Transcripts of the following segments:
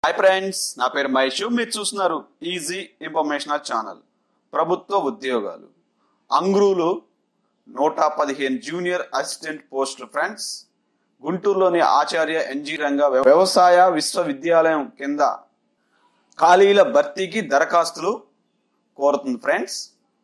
hi friends నా పేరు మహేష్ మీరు చూస్తున్నారు ఈజీ ఇన్ఫర్మేషనల్ ఛానల్ ప్రభుత్వ ఉద్యోగాలు అంగ్రూలు నూట పదిహేను జూనియర్ అసిస్టెంట్ పోస్టులు ఫ్రెండ్స్ గుంటూరులోని ఆచార్య ఎన్జీ రంగ వ్యవసాయ విశ్వవిద్యాలయం కింద ఖాళీల భర్తీకి దరఖాస్తులు కోరుతుంది ఫ్రెండ్స్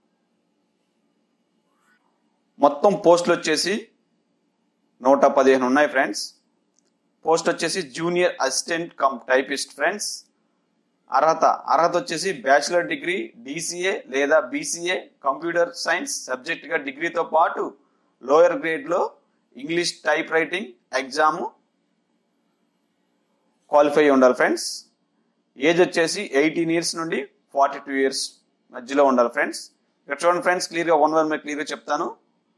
మొత్తం పోస్టులు వచ్చేసి నూట పదిహేను ఉన్నాయి ఫ్రెండ్స్ పోస్ట్ వచ్చేసి junior assistant cum typist friends అర్హత అర్హత వచ్చేసి బ్యాచిలర్ డిగ్రీ డిసిఏ లేదా బీసీఏ కంప్యూటర్ సైన్స్ సబ్జెక్ట్గా డిగ్రీతో పాటు లోయర్ గ్రేడ్లో English type writing exam qualify ఉండాలి ఫ్రెండ్స్ ఏజ్ వచ్చేసి ఎయిటీన్ ఇయర్స్ నుండి ఫార్టీ టూ ఇయర్స్ మధ్యలో ఉండాలి ఫ్రెండ్స్ ఇక్కడ చూడండి ఫ్రెండ్స్ క్లియర్గా వన్ వన్ మీద క్లియర్గా చెప్తాను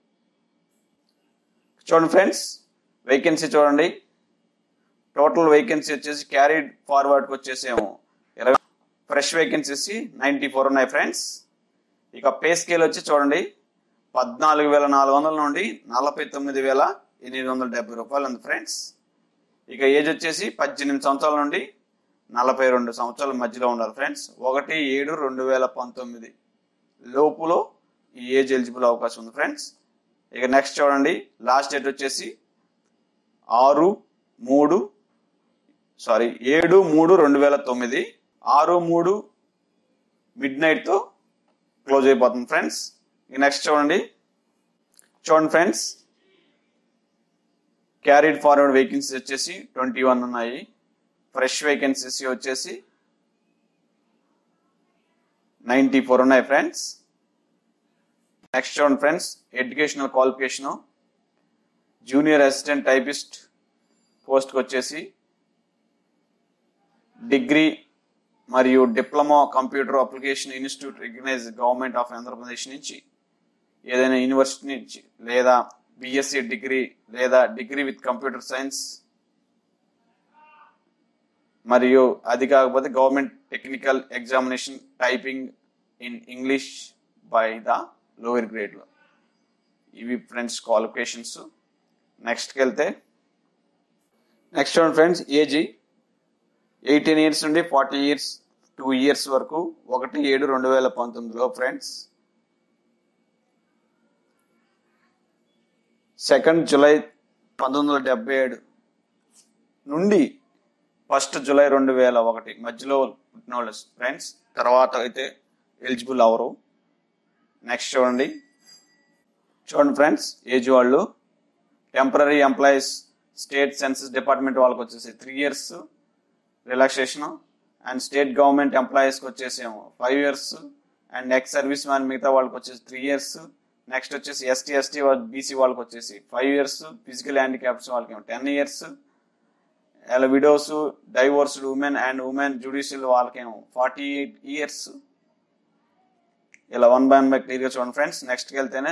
చూడండి ఫ్రెండ్స్ వేకెన్సీ చూడండి టోటల్ వేకెన్సీ వచ్చేసి క్యారీడ్ ఫార్వర్డ్కి వచ్చేసేమో ఇరవై ఫ్రెష్ వేకెన్సీస్ నైంటీ ఫోర్ ఉన్నాయి ఫ్రెండ్స్ ఇక పే స్కేల్ వచ్చి చూడండి పద్నాలుగు వేల నాలుగు వందల నుండి నలభై తొమ్మిది వేల ఎనిమిది వందల డెబ్బై రూపాయలు ఉంది ఫ్రెండ్స్ ఇక ఏజ్ వచ్చేసి పద్దెనిమిది సంవత్సరాల నుండి నలభై రెండు సంవత్సరాల మధ్యలో ఉండాలి ఫ్రెండ్స్ ఒకటి ఏడు రెండు వేల పంతొమ్మిది లోపులో ఈ ఏజ్ ఎలిజిబుల్ అవకాశం ఉంది ఫ్రెండ్స్ ఇక నెక్స్ట్ చూడండి లాస్ట్ డేట్ వచ్చేసి ఆరు మూడు సారీ ఏడు మూడు రెండు వేల తొమ్మిది ఆరు మూడు మిడ్ నైట్తో క్లోజ్ అయిపోతుంది ఫ్రెండ్స్ ఇక నెక్స్ట్ చూడండి చూడండి ఫ్రెండ్స్ క్యారీడ్ ఫార్వర్డ్ వేకెన్సీ వచ్చేసి ట్వంటీ వన్ ఉన్నాయి ఫ్రెష్ వేకెన్సీస్ వచ్చేసి నైంటీ ఫోర్ ఉన్నాయి ఫ్రెండ్స్ నెక్స్ట్ చూడండి friends educational qualification junior assistant typist పోస్ట్కి వచ్చేసి డిగ్రీ మరియు diploma computer application institute recognise government of Andhra Pradesh నుంచి ఏదైనా యూనివర్సిటీ నుంచి లేదా బిఎస్సి డిగ్రీ లేదా డిగ్రీ విత్ కంప్యూటర్ సైన్స్ మరియు అది కాకపోతే government technical examination typing in English by the lower గ్రేడ్లో ఇవి ఫ్రెండ్స్ క్వాలిఫికేషన్స్ నెక్స్ట్కి వెళ్తే నెక్స్ట్ చూడండి ఫ్రెండ్స్ ఏజీ ఎయిటీన్ ఇయర్స్ నుండి ఫార్టీ ఇయర్స్ టూ ఇయర్స్ వరకు ఒకటి ఏడు రెండు వేల పంతొమ్మిదిలో ఫ్రెండ్స్ సెకండ్ జులై పంతొమ్మిది వందల డెబ్బై ఏడు నుండి ఫస్ట్ జులై రెండు వేల ఒకటి మధ్యలో పుట్టిన వాళ్ళు ఫ్రెండ్స్ తర్వాత అయితే ఎలిజిబుల్ అవరు నెక్స్ట్ చూడండి చూడండి ఫ్రెండ్స్ ఏజ్ వాళ్ళు temporary employees state census department వాళ్ళకి వచ్చేసి three years relaxation and state government ఎంప్లాయీస్కి వచ్చేసేమో five years and ex service man మిగతా వాళ్ళకి వచ్చేసి త్రీ ఇయర్స్ నెక్స్ట్ వచ్చేసి ఎస్టీ ఎస్టీ బీసీ వాళ్ళకి వచ్చేసి ఫైవ్ ఇయర్స్ ఫిజికల్ హ్యాండిక్యాప్స్ వాళ్ళకి ఏమో టెన్ ఇయర్స్ అలా widows divorced women and women judicial వాళ్ళకేమో ఫార్టీ ఎయిట్ ఇయర్స్ ఇలా వన్ బై వన్ బై క్లియర్గా చూడండి ఫ్రెండ్స్ నెక్స్ట్కి వెళ్తేనే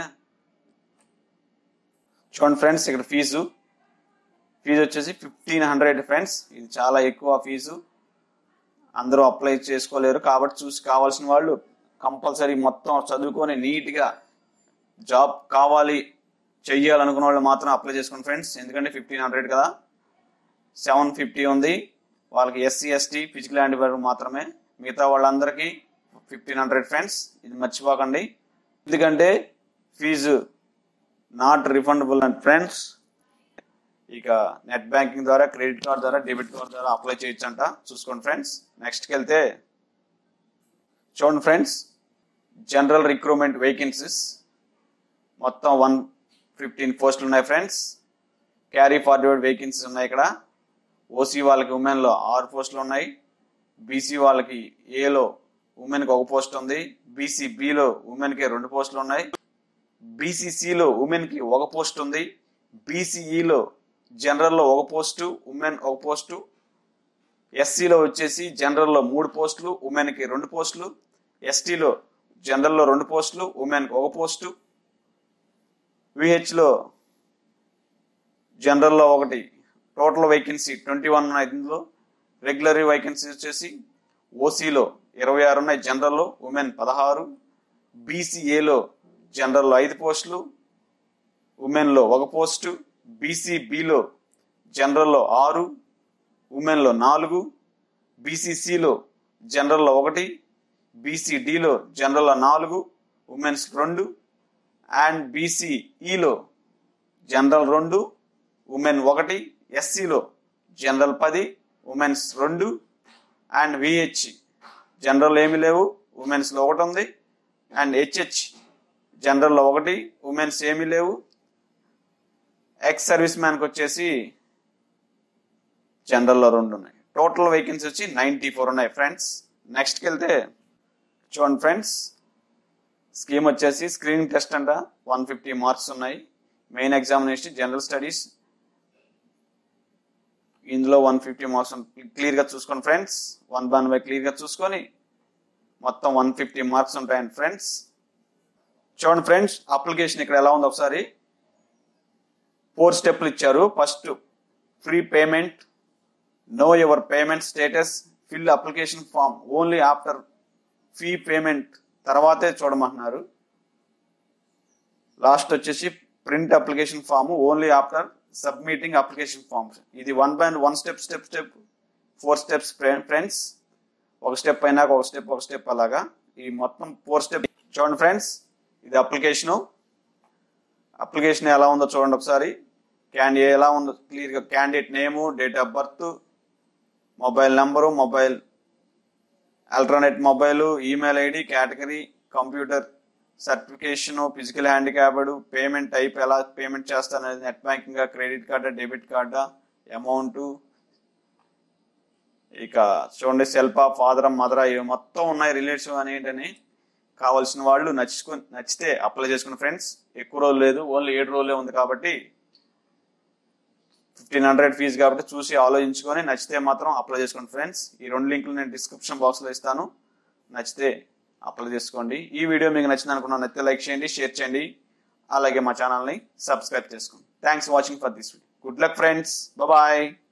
చూడండి ఫ్రెండ్స్ ఇక్కడ ఫీజు ఫీజు వచ్చేసి ఫిఫ్టీన్ హండ్రెడ్ ఫ్రెండ్స్ ఇది చాలా ఎక్కువ ఫీజు అందరూ అప్లై చేసుకోలేరు కాబట్టి చూసి కావాల్సిన వాళ్ళు కంపల్సరీ మొత్తం చదువుకొని నీట్గా జాబ్ కావాలి చెయ్యాలనుకున్న వాళ్ళు మాత్రం అప్లై చేసుకోండి ఫ్రెండ్స్ ఎందుకంటే ఫిఫ్టీన్ హండ్రెడ్ కదా సెవెన్ ఫిఫ్టీ ఉంది వాళ్ళకి ఎస్సీ ఎస్టీ ఫిజికల్ హ్యాండిక్యాప్ మాత్రమే మిగతా వాళ్ళందరికీ ఫిఫ్టీన్ హండ్రెడ్ ఫ్రెండ్స్ ఇది మర్చిపోకండి ఎందుకంటే fee not refundable and friends ఇక నెట్ బ్యాంకింగ్ ద్వారా క్రెడిట్ కార్డ్ ద్వారా డెబిట్ కార్డ్ ద్వారా అప్లై చేయొచ్చు అంట చూసుకోండి ఫ్రెండ్స్ నెక్స్ట్కి వెళ్తే చూడండి ఫ్రెండ్స్ జనరల్ రిక్రూట్మెంట్ వేకెన్సీస్ మొత్తం వన్ ఫిఫ్టీన్ పోస్టులు ఉన్నాయి ఫ్రెండ్స్ క్యారీ ఫార్వర్డ్ వేకెన్సీస్ ఉన్నాయి ఇక్కడ ఓసీ వాళ్ళకి ఉమెన్లో ఆరు పోస్టులు ఉన్నాయి బీసీ వాళ్ళకి ఏలో ఉమెన్కి ఒక పోస్ట్ ఉంది బీసీ బిలో ఉమెన్కి రెండు పోస్టులు ఉన్నాయి బీసీసీలో ఉమెన్కి ఒక పోస్ట్ ఉంది బీసీఈలో జనరల్లో ఒక పోస్టు ఉమెన్ ఒక పోస్టు ఎస్సీలో వచ్చేసి జనరల్లో మూడు పోస్టులు ఉమెన్కి రెండు పోస్టులు ఎస్టీలో జనరల్లో రెండు పోస్టులు ఉమెన్కి ఒక పోస్టు విహెచ్లో జనరల్లో ఒకటి టోటల్ వేకెన్సీ ట్వంటీ వన్ ఉన్నాయి ఇందులో రెగ్యులర్ వేకెన్సీ వచ్చేసి ఓసీలో ఇరవై ఆరు ఉన్నాయి జనరల్లో ఉమెన్ పదహారు బీసీఏలో జనరల్లో ఐదు పోస్టులు ఉమెన్లో ఒక పోస్టు బీసీబీలో జనరల్లో ఆరు ఉమెన్లో నాలుగు బీసీసీలో జనరల్లో ఒకటి బీసీడీలో జనరల్లో నాలుగు ఉమెన్స్ రెండు అండ్ బీసీఈలో జనరల్ రెండు ఉమెన్ ఒకటి ఎస్సీలో జనరల్ పది ఉమెన్స్ రెండు అండ్ విహెచ్ జనరల్ ఏమి లేవు ఉమెన్స్లో ఒకటి ఉంది అండ్ హెచ్హెచ్ జనరల్లో ఒకటి ఉమెన్స్ ఏమీ లేవు ఎక్స్ సర్వీస్ మ్యాన్కి వచ్చేసి జనరల్లో రెండు ఉన్నాయి టోటల్ వేకెన్సీ వచ్చి నైంటీ ఫోర్ ఉన్నాయి ఫ్రెండ్స్ నెక్స్ట్కి వెళ్తే చూడండి ఫ్రెండ్స్ స్కీమ్ వచ్చేసి స్క్రీనింగ్ టెస్ట్ అంట వన్ ఫిఫ్టీ మార్క్స్ ఉన్నాయి మెయిన్ ఎగ్జామినేషన్ జనరల్ స్టడీస్ ఇందులో వన్ ఫిఫ్టీ మార్క్స్ క్లియర్గా చూసుకోండి ఫ్రెండ్స్ వన్ వన్ బై క్లియర్గా చూసుకొని మొత్తం వన్ ఫిఫ్టీ మార్క్స్ ఉంటాయండి ఫ్రెండ్స్ చూడండి ఫ్రెండ్స్ అప్లికేషన్ ఇక్కడ ఎలా ఉందో ఒకసారి ఫోర్ స్టెప్లు ఇచ్చారు first free payment know your payment status fill application form only after fee payment తర్వాతే చూడమంటున్నారు లాస్ట్ వచ్చేసి print application form only after submitting application forms ఇది one by one step step step four steps friends ఒక step అయినాక ఒక step ఒక step అలాగా ఈ మొత్తం ఫోర్ స్టెప్ చూడండి ఫ్రెండ్స్ ఇది అప్లికేషను అప్లికేషన్ ఎలా ఉందో చూడండి ఒకసారి క్యాండి ఎలా ఉందో క్లియర్గా candidate name date of birth mobile number mobile alternate mobile email ID category computer certification physical handicapped payment type ఎలా పేమెంట్ చేస్తాననేది నెట్ బ్యాంకింగ్ క్రెడిట్ కార్డా డెబిట్ కార్డా అమౌంట్ ఇక చూడండి సెల్ఫా ఫాదర్ మదర్ ఇవి మొత్తం ఉన్నాయి రిలేటివ్స్ అనేటని కావాల్సిన వాళ్ళు నచ్చుకొని నచ్చితే అప్లై చేసుకున్న ఫ్రెండ్స్ ఎక్కువ రోజులు లేదు ఓన్లీ ఏడు రోజులే ఉంది కాబట్టి ఫిఫ్టీన్ హండ్రెడ్ ఫీజు కాబట్టి చూసి ఆలోచించుకొని నచ్చితే మాత్రం అప్లై చేసుకోండి ఫ్రెండ్స్ ఈ రెండు లింకులు నేను డిస్క్రిప్షన్ బాక్స్లో ఇస్తాను నచ్చితే అప్లై చేసుకోండి ఈ వీడియో మీకు నచ్చింది అనుకున్నాను నచ్చితే లైక్ చేయండి షేర్ చేయండి అలాగే మా ఛానల్ని సబ్స్క్రైబ్ చేసుకోండి thanks watching for this video good luck friends bye